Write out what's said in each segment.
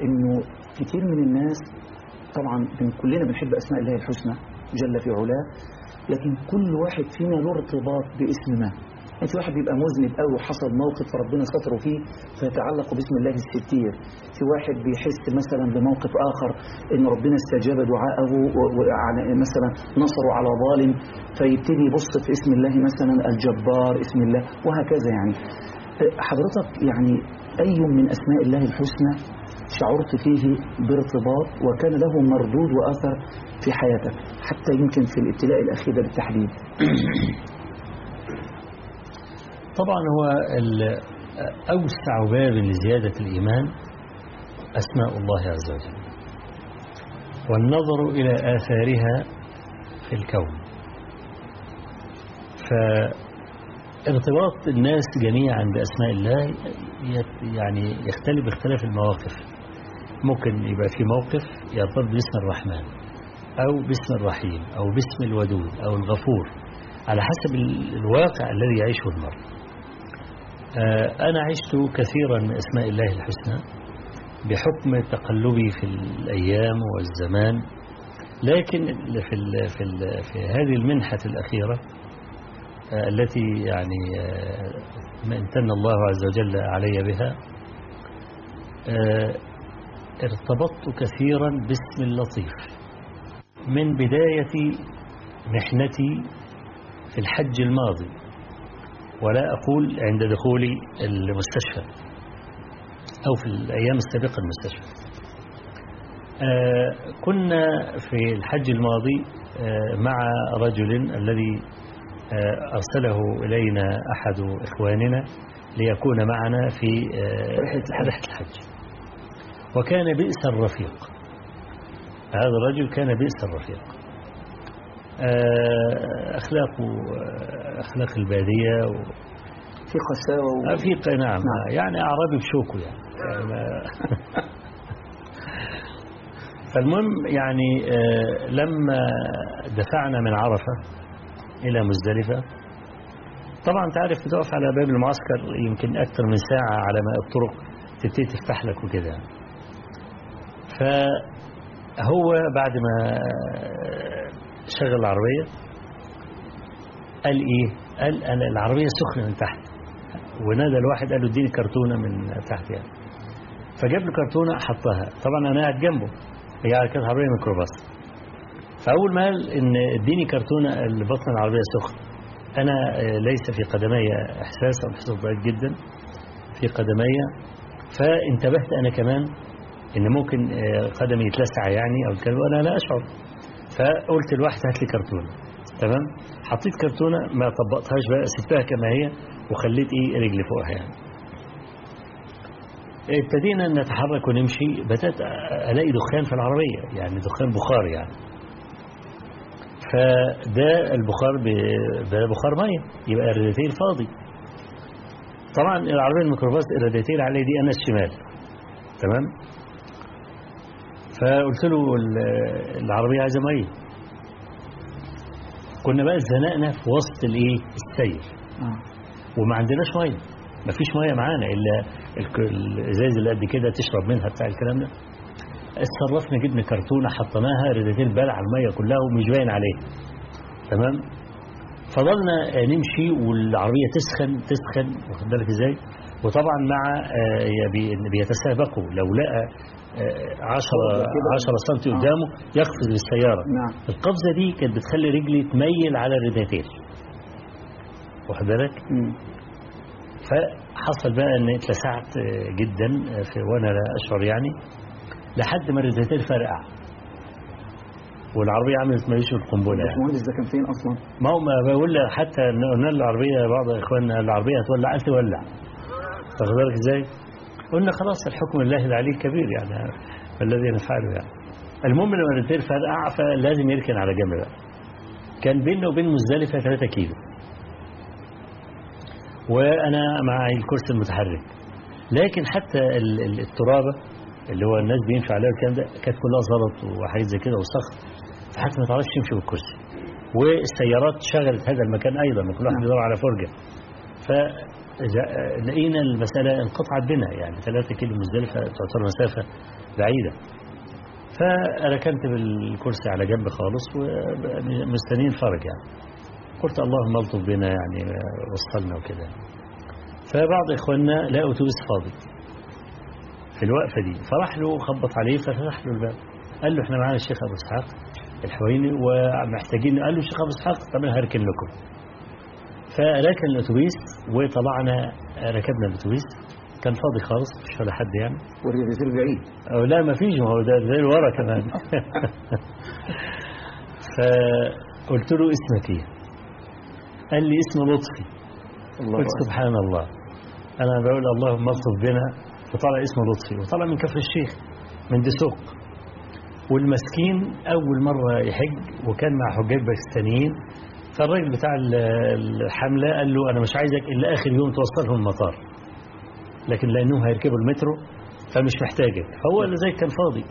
انه كتير من الناس طبعا من كلنا بنحب اسماء الله الحسنى جل في علاه لكن كل واحد فينا له ارتباط باسم ما يعني في واحد بيبقى مذنب قوي وحصل موقف ربنا ستره فيه فيتعلق باسم الله الستير في واحد بيحس مثلا بموقف آخر إن ربنا استجاب دعاءه وعلى مثلا نصره على ظالم فيبتدي يبص في اسم الله مثلا الجبار اسم الله وهكذا يعني حضرتك يعني أي من أسماء الله الحسنى شعرت فيه بارتباط وكان له مردود وأثر في حياتك حتى يمكن في الابتلاء الأخير ده بالتحديد طبعا هو ال- أوسع باب لزيادة الإيمان أسماء الله عز وجل والنظر إلى آثارها في الكون فارتباط الناس جميعا بأسماء الله يت- يعني يختلف باختلاف المواقف ممكن يبقى في موقف يرتبط باسم الرحمن أو باسم الرحيم أو باسم الودود أو الغفور على حسب ال- الواقع الذي يعيشه المرء آه، أنا عشت كثيرا من أسماء الله الحسنى بحكم تقلبي في الأيام والزمان لكن في ال في ال في هذه المنحة الأخيرة آه، التي يعني آه، ما امتن الله عز وجل علي بها آه، ارتبطت كثيرا باسم اللطيف من بداية محنتي في الحج الماضي ولا أقول عند دخولي المستشفى أو في الأيام السابقة المستشفى آه، كنا في الحج الماضي آه، مع رجل الذي آه، أرسله إلينا أحد إخواننا ليكون معنا في آه، رحلة الحج. رحلة الحج وكان بئس الرفيق هذا الرجل كان بئس الرفيق آه، أخلاقه آه، أخلاق البادية و- في قساوة و... في ق- نعم نعم. يعني أعرابي بشوكه يعني, يعني ما- فالمهم يعني آه، لما دفعنا من عرفة إلى مزدلفة طبعا تعرف بتقف على باب المعسكر يمكن أكثر من ساعة على ما الطرق تبتدي تفتح لك وكده فهو بعد ما شغل العربية قال إيه قال أنا العربية سخنة من تحت ونادى الواحد قال له اديني كرتونة من تحت يعني فجاب له كرتونة حطها طبعا أنا قاعد جنبه هي كانت عربية ميكروباص فأول ما قال إن اديني كرتونة البطن العربية سخن أنا آه، ليس في قدمي إحساس أو إحساس ضعيف جدا في قدمي فانتبهت أنا كمان إن ممكن آه، قدمي يتلسع يعني أو الكلام وأنا لا أشعر فقلت لواحد هات لي كرتونة تمام حطيت كرتونة ما طبقتهاش بقى سبتها كما هي وخليت إيه رجلي فوقها يعني ابتدينا نتحرك ونمشي بدأت ألاقي دخان في العربية يعني دخان بخار يعني فده البخار ب- ده بخار ميه يبقى الراديتير فاضي طبعا العربية الميكروباص الراديتير عليه دي أنا الشمال تمام فقلت له ال- العربية عايزة مية كنا بقى اتزنقنا في وسط الايه السير آه. وما عندناش ميه ما فيش ميه معانا الا الك- الازاز اللي قد كده تشرب منها بتاع الكلام ده اتصرفنا جبنا كرتونه حطيناها ريدتين بلع الميه كلها ومش باين عليها تمام فضلنا نمشي والعربيه تسخن تسخن واخد بالك ازاي وطبعا مع آه، يبي- بيتسابقوا لو لقى 10 10 سم آه. قدامه يقفز بالسياره نعم القفزه دي كانت بتخلي رجلي تميل على الريداتير واخد بالك مم. فحصل بقى ان اتلسعت آه، جدا آه، في وانا لا اشعر يعني لحد ما الريداتير فرقع والعربيه عملت ماليش القنبله يعني المهندس ده كان فين اصلا؟ ما هو ما بقول لك حتى إن قلنا العربيه بعض اخواننا العربيه هتولع قال تولع واخد بالك ازاي؟ قلنا خلاص الحكم الله العلي كبير يعني الذي نفعله يعني المهم لما الريداتير فرقع فلازم يركن على جنب بقى كان بينه وبين مزدلفه 3 كيلو وانا معي الكرسي المتحرك لكن حتى ال- ال- الترابه اللي هو الناس بيمشي عليها الكلام ده كانت كلها زلط وحاجات زي كده وصخر فحتى ما تعرفش تمشي بالكرسي والسيارات شغلت هذا المكان ايضا ما كل واحد بيدور على فرجه فلقينا المساله انقطعت بنا يعني 3 كيلو مزدلفه تعتبر مسافه بعيدة فركنت بالكرسي على جنب خالص ومستنيين فرج يعني قلت اللهم الطف بنا يعني وصلنا وكده فبعض إخواننا لقوا أتوبيس فاضي في الوقفة دي فراح له خبط عليه ففتح له الباب قال له احنا معانا الشيخ أبو إسحاق الحويني ومحتاجين قال له الشيخ أبو إسحاق طب أنا هركن لكم فركن الأتوبيس وطلعنا ركبنا الأتوبيس كان فاضي خالص مش ولا حد يعني والريفيزير بعيد أو لا ما فيش ما هو ده زي ورا كمان فقلت له اسمك ايه قال لي اسم لطفي الله قلت أكبر. سبحان الله أنا بقول اللهم الطف بنا وطلع اسمه لطفي وطلع من كفر الشيخ من دسوق والمسكين أول مرة يحج وكان مع حجاج باكستانيين فالراجل بتاع ال- الحملة قال له أنا مش عايزك إلا آخر يوم توصلهم المطار لكن لأنهم هيركبوا المترو فمش محتاجك فهو اللي زي كان فاضي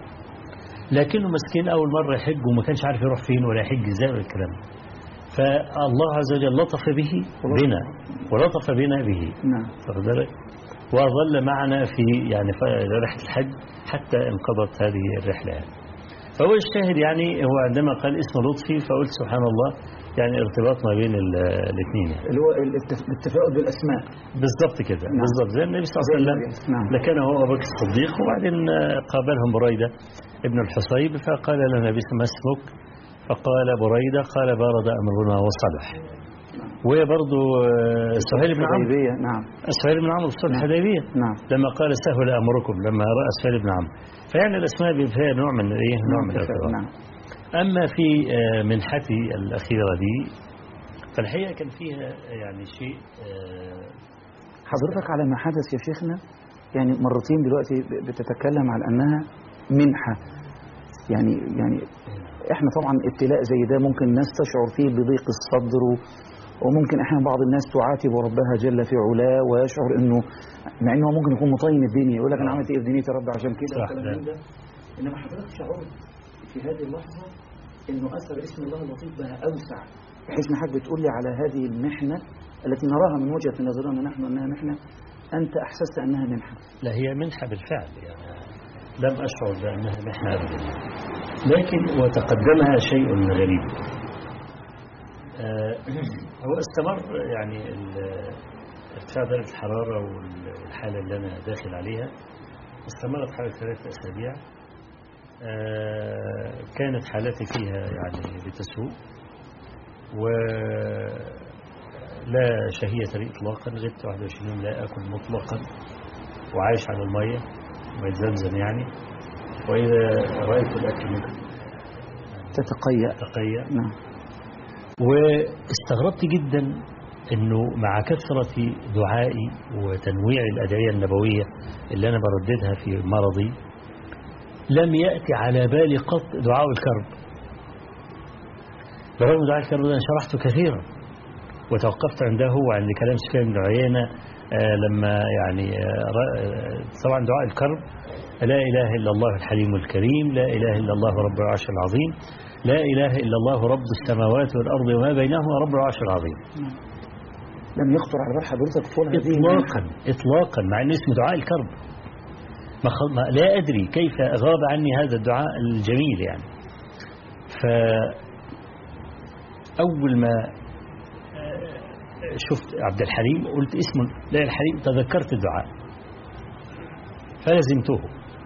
لكنه مسكين أول مرة يحج وما كانش عارف يروح فين ولا يحج إزاي ولا الكلام ده. فالله عز وجل لطف به بنا ولطف بنا به نعم واخد بالك وظل معنا في يعني ف- رحلة الحج حتى انقضت هذه الرحلة يعني. فهو الشاهد يعني هو عندما قال اسم لطفي فقلت سبحان الله يعني ارتباط ما بين ال- الاثنين يعني. اللي هو الاتف- التفاؤل بالأسماء بالضبط كده نعم. بالضبط زي النبي صلى الله عليه وسلم نعم لكان هو أبو بكر الصديق وبعدين آه، قابلهم بريدة ابن الحصيب فقال له النبي ما اسمك فقال بريدة قال بارد أمرنا وصلح وبرضه آه، سهيل بن عمرو الحديبية نعم سهيل بن عمرو في صلح نعم. الحديبية نعم لما قال سهل أمركم لما رأى سهيل بن عمرو فيعني الأسماء بيبقى فيها نوع من إيه نوع من الارتباط نعم أما في آه، منحتي الأخيرة دي فالحقيقة كان فيها يعني شيء آه، حضرتك على ما حدث يا شيخنا يعني مرتين دلوقتي ب- بتتكلم على أنها منحة يعني يعني احنا طبعا ابتلاء زي ده ممكن الناس تشعر فيه بضيق الصدر و- وممكن احيانا بعض الناس تعاتب ربها جل في علاه ويشعر انه مع انه ممكن يكون مطين الدنيا يقول لك انا عملت ايه في دنيتي يا رب عشان كده صح، والكلام ده. من ده انما حضرتك شعرت في هذه اللحظه انه اثر اسم الله اللطيف بقى اوسع بحيث ان حضرتك بتقول لي على هذه المحنه التي نراها من وجهه نظرنا نحن انها محنه انت احسست انها منحه لا هي منحة بالفعل يعني لم أشعر بأنها منحة أبدا لكن وتقدمها شيء غريب آه، هو استمر يعني ال- ارتفاع درجة الحرارة والحالة اللي أنا داخل عليها استمرت حوالي ثلاثة أسابيع آه، كانت حالتي فيها يعني بتسوء ولا شهية لي إطلاقا غبت 21 يوم لا أكل مطلقا وعايش على المية مية زمزم يعني وإذا رأيت الأكل ممكن تتقيأ تقيأ نعم واستغربت جدا انه مع كثرة دعائي وتنويع الأدعية النبوية اللي أنا برددها في مرضي لم يأتي على بالي قط دعاء الكرب برغم دعاء الكرب ده أنا شرحته كثيرا وتوقفت عنده وعند كلام سفيان بن عيينة آه، لما يعني آه، رأ- آه، طبعا دعاء الكرب لا إله إلا الله الحليم الكريم لا إله إلا الله رب العرش العظيم لا إله إلا الله رب السماوات والأرض وما بينهما رب العرش العظيم لم يخطر على بال حضرتك طول هذه إطلاقا إطلاقا مع أنه اسمه دعاء الكرب ما خل... ما لا أدري كيف غاب عني هذا الدعاء الجميل يعني ف أول ما آه، شفت عبد الحليم قلت اسمه لا الحليم تذكرت الدعاء فلزمته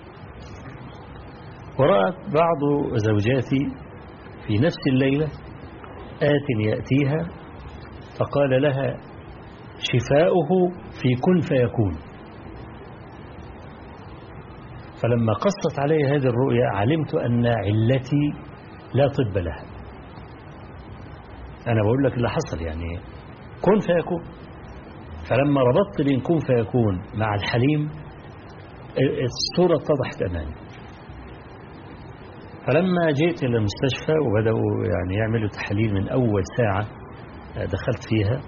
ورأت بعض زوجاتي في نفس الليلة آت يأتيها فقال لها شفاؤه في كن فيكون فلما قصت علي هذه الرؤيا علمت أن علتي لا طب لها أنا بقول لك اللي حصل يعني كن فيكون فلما ربطت بين كن فيكون مع الحليم الصورة اتضحت أمامي فلما جئت إلى المستشفى وبدأوا يعني يعملوا تحاليل من أول ساعة دخلت فيها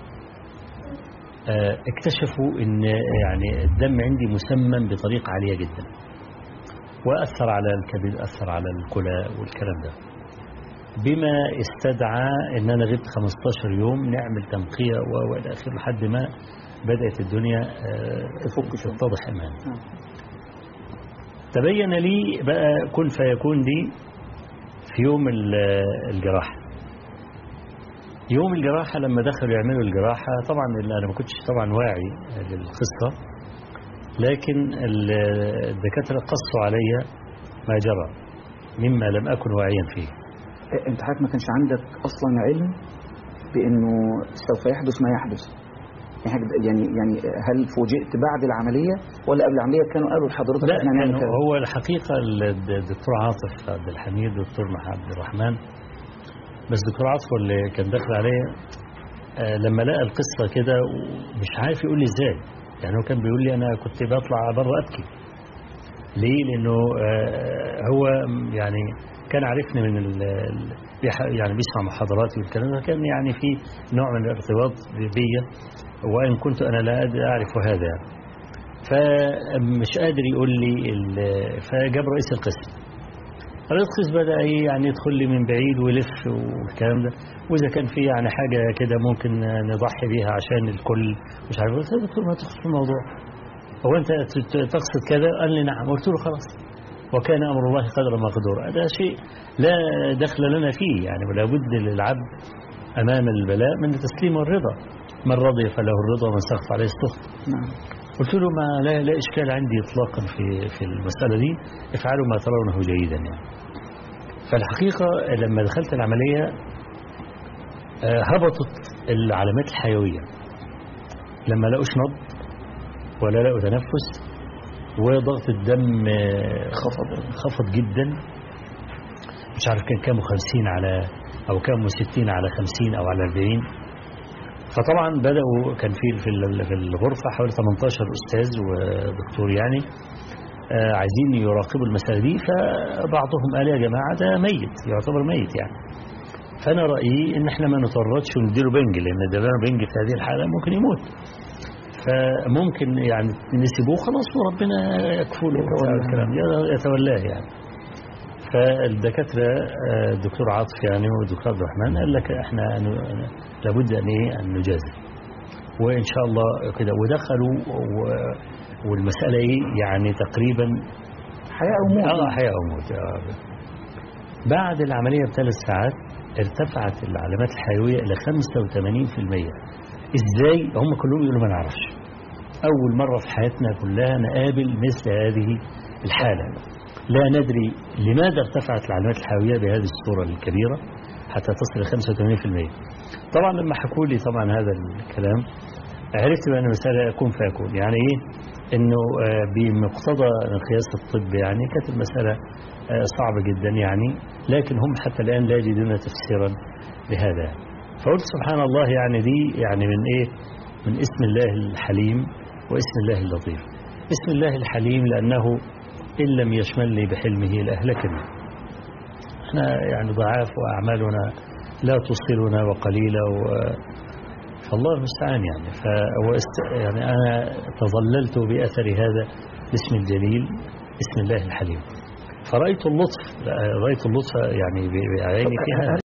اكتشفوا ان يعني الدم عندي مسمم بطريقة عالية جدا وأثر على الكبد أثر على الكلى والكلام ده بما استدعى ان انا غبت 15 يوم نعمل تنقية والى اخره لحد ما بدأت الدنيا تفك تتضح امامي تبين لي بقى كن فيكون دي في يوم ال- الجراحة يوم الجراحة لما دخلوا يعملوا الجراحة طبعا اللي أنا ما كنتش طبعا واعي للقصة لكن ال- الدكاترة قصوا علي ما جرى مما لم أكن واعيا فيه انت حضرتك ما كانش عندك اصلا علم بانه سوف يحدث ما يحدث يعني حاجة- يعني يعني هل فوجئت بعد العمليه ولا قبل العمليه كانوا قالوا لحضرتك لا احنا هنعمل كان كذا هو الحقيقة ال- الدكتور عاطف عبد الحميد والدكتور محمد عبد الرحمن بس دكتور عاطف هو اللي كان داخل عليا آه، لما لقى القصة كده ومش عارف يقول لي ازاي يعني هو كان بيقول لي أنا كنت بطلع بره أبكي ليه لأنه آه، هو يعني كان عارفني من ال ال- بيح- يعني بيسمع محاضراتي والكلام ده كان يعني في نوع من الارتباط بيا وإن كنت أنا لا أد- أعرف هذا يعني. فمش قادر يقول لي ال- فجاب رئيس القسم رئيس القسم بدأ إيه يعني يدخل لي من بعيد ويلف والكلام ده وإذا كان في يعني حاجة كده ممكن نضحي بيها عشان الكل مش عارف قلت له يا دكتور ما تدخل في الموضوع هو أنت ت- تقصد كذا قال لي نعم قلت له خلاص وكان أمر الله قدر مقدور هذا شيء لا دخل لنا فيه يعني ولا بد للعبد أمام البلاء من التسليم والرضا من رضي فله الرضا ومن سخط عليه السخط نعم قلت له ما لا, لا إشكال عندي إطلاقا في في المسألة دي افعلوا ما ترونه جيدا يعني فالحقيقة لما دخلت العملية آه، هبطت العلامات الحيوية لما لقوش نبض ولا لقوا تنفس وضغط الدم آه، خفض خفض جدا مش عارف كان كام 50 على أو كام 60 على 50 أو على 40 فطبعا بدأوا كان في في ال- في الغرفة حوالي 18 أستاذ ودكتور يعني آه، عايزين يراقبوا المسألة دي فبعضهم قال يا جماعة ده ميت يعتبر ميت يعني فأنا رأيي إن إحنا ما نتورطش ونديله بنج لأن ده لو بنج في هذه الحالة ممكن يموت فممكن يعني نسيبوه خلاص وربنا يكفله يتولاه. الكلام يتولاه يعني فالدكاترة آه، الدكتور عاطف يعني والدكتور عبد الرحمن قال لك احنا ن- لابد ان ايه ان نجازف وان شاء الله كده ودخلوا و- والمسألة ايه يعني تقريبا حياه او موت اه حياة او موت آه. بعد العملية بثلاث ساعات ارتفعت العلامات الحيوية إلى 85% إزاي هم كلهم يقولوا ما نعرفش أول مرة في حياتنا كلها نقابل مثل هذه الحالة لا ندري لماذا ارتفعت العلامات الحيوية بهذه الصورة الكبيرة حتى تصل إلى 85% طبعا لما حكوا لي طبعا هذا الكلام عرفت بأن المسألة يكون فيكون يعني إيه إنه آه، بمقتضى قياس الطب يعني كانت المسألة آه، صعبة جدا يعني لكن هم حتى الآن لا يجدون تفسيرا لهذا فقلت سبحان الله يعني دي يعني من إيه من اسم الله الحليم واسم الله اللطيف اسم الله الحليم لأنه إن لم يشملني بحلمه لأهلكني احنا يعني ضعاف وأعمالنا لا توصلنا وقليلة و فالله المستعان يعني فهو است... يعني أنا تظللت بأثر هذا الاسم الجليل اسم الله الحليم فرأيت اللطف رأيت اللطف يعني بعيني في هذا